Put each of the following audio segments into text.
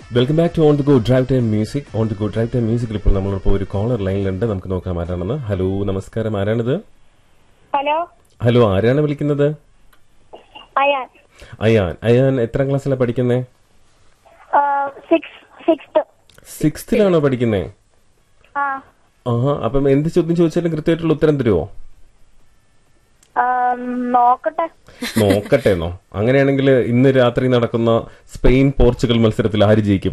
welcome back to on the go drive time music on the go drive time മ്യൂസിക്കിൽ ഇപ്പോൾ നമ്മളിപ്പോൾ ഒരു collar ലൈനിലുണ്ട് നമുക്ക് നോക്കാം ആരാണെന്ന് ഹലോ നമസ്കാരം ആരാണിത് ഹലോ ഹലോ ആരാണ് വിളിക്കുന്നത് അയാൻ അയാൻ അയാൻ എത്ര ക്ലാസ്സിലാണ് പഠിക്കുന്നേ സിക്സ് സിക്സ്ത് സിക്സ്ത്തിലാണോ പഠിക്കുന്നേ ആ ആഹാ അപ്പം എന്ത് ചോദ്യം ചോദിച്ചാലും കൃത്യമായിട്ടുള്ള ഉത്തരം തരുമോ ആം, നോക്കട്ടെ നോക്കട്ടെ എന്നോ അങ്ങനെയാണെങ്കിൽ ഇന്ന് രാത്രി നടക്കുന്ന സ്പെയിൻ പോർച്ചുഗൽ മത്സരത്തിൽ ആര് ജയിക്കും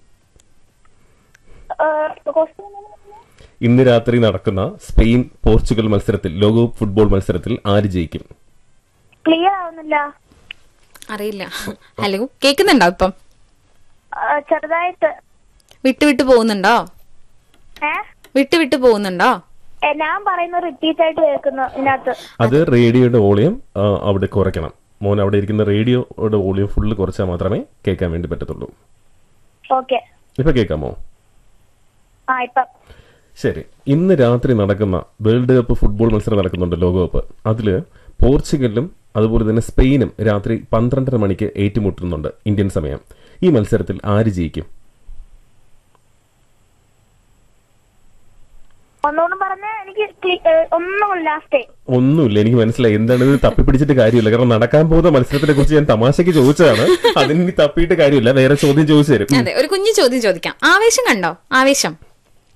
ക്വസ്റ്റ്യൻ ഇന്ന് രാത്രി നടക്കുന്ന സ്പെയിൻ പോർച്ചുഗൽ മത്സരത്തിൽ ലോകകപ്പ് ഫുട്ബോൾ മത്സരത്തിൽ ആര് ജയിക്കും ക്ലിയർ ആവുന്നില്ല അറിയില്ല ഹലോ കേക്കുന്നുണ്ടോ ഇപ്പം ആ, ചെറുതായിട്ട് വിട്ടു വിട്ടു പോകുന്നുണ്ടോ ഏ വിട്ടു വിട്ടു പോകുന്നുണ്ടോ ഏ, ഞാൻ പറയുന്നത് റിപ്പീറ്റ് ആയിട്ട് കേൾക്കുന്നു ഇതിനകത്ത് അത് റേഡിയോയുടെ വോളിയം ആ, അവിടെ കുറയ്ക്കണം മോൻ അവിടെ ഇരിക്കുന്ന റേഡിയോയുടെ വോളിയം ഫുള്ള് കുറച്ചാൽ മാത്രമേ കേൾക്കാൻ വേണ്ടി പറ്റത്തുള്ളൂ ഓക്കെ ഇപ്പൊ കേൾക്കാമോ ആ ഇപ്പം ശരി ഇന്ന് രാത്രി നടക്കുന്ന വേൾഡ് കപ്പ് ഫുട്ബോൾ മത്സരം നടക്കുന്നുണ്ട് ലോകകപ്പ് അതില് പോർച്ചുഗലും അതുപോലെ തന്നെ സ്പെയിനും രാത്രി പന്ത്രണ്ടര മണിക്ക് ഏറ്റുമുട്ടുന്നുണ്ട് ഇന്ത്യൻ സമയം ഈ മത്സരത്തിൽ ആര് ജയിക്കും ഒന്നുകൂടെ പറഞ്ഞ എനിക്ക് cli- ഏ, ഒന്നും ലാസ്റ്റേ ഒന്നുമില്ല എനിക്ക് മനസ്സിലായി എന്താണ് ഇത് തപ്പിപ്പിടിച്ചിട്ട് കാര്യമില്ല കാരണം നടക്കാൻ പോകുന്ന മത്സരത്തിനെ കുറിച്ച് ഞാൻ തമാശക്ക് ചോദിച്ചതാണ് അതിന് ഇനി തപ്പിയിട്ട് കാര്യമില്ല വേറെ ചോദ്യം ചോദിച്ചു തരും അതെ ഒരു കുഞ്ഞു ചോദ്യം ചോദിക്കാം ആവേശം കണ്ടോ ആവേശം